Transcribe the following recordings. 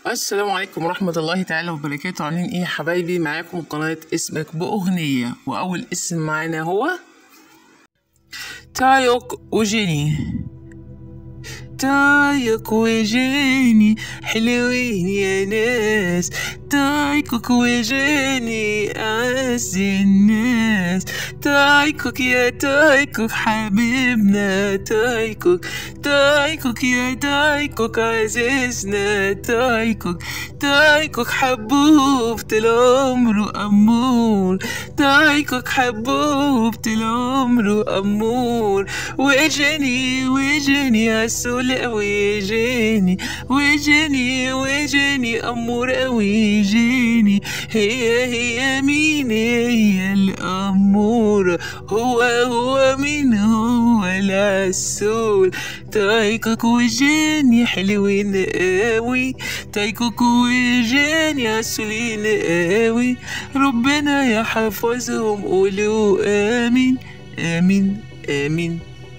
السلام عليكم ورحمة الله تعالى وبركاته عاملين ايه يا حبايبي معاكم قناة اسمك بأغنية وأول اسم معانا هو تايوك وجيني تايوك وجيني حلوين يا ناس تايكوك وجيني أعز الناس تايكوك يا تايكوك حبيبنا تايكوك تايكوك يا تايكوك عزيزنا تايكوك تايكوك حبوب طول عمره أمور تايكوك حبوب طول عمره أمور وجني وجني عسول أوي جيني وجني وجني أمور أوي جيني هي هي مين هي الأمور هو هو مين هو العسول تايكوك وجاني حلوين قوي تايكوك وجاني عسولين قوي ربنا يحفظهم قولوا آمين آمين آمين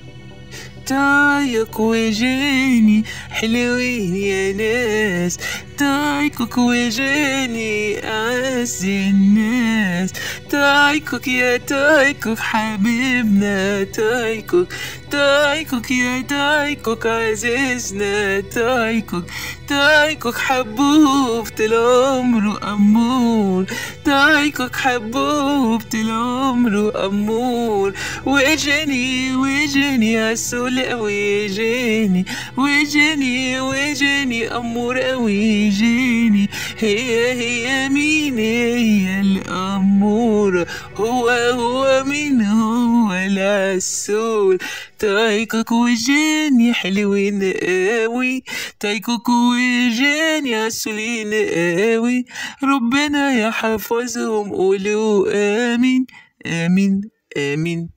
تايك وجاني حلوين يا ناس تايكوك وجاني أعز الناس تايكوك يا تايكوك حبيبنا تايكوك تايكوك يا تايكوك عزيزنا تايكوك تايكوك حبوب طول عمره أمور تايكوك حبوب طول عمره أمور وجاني وجاني عسول أوي جاني وجاني وجاني أمور أوي جاني هي هي مين هي الأمور هو هو مين هو العسول تايكوك وجاني حلوين قوي تايكوك وجاني عسولين قوي ربنا يحفظهم قولوا آمين آمين آمين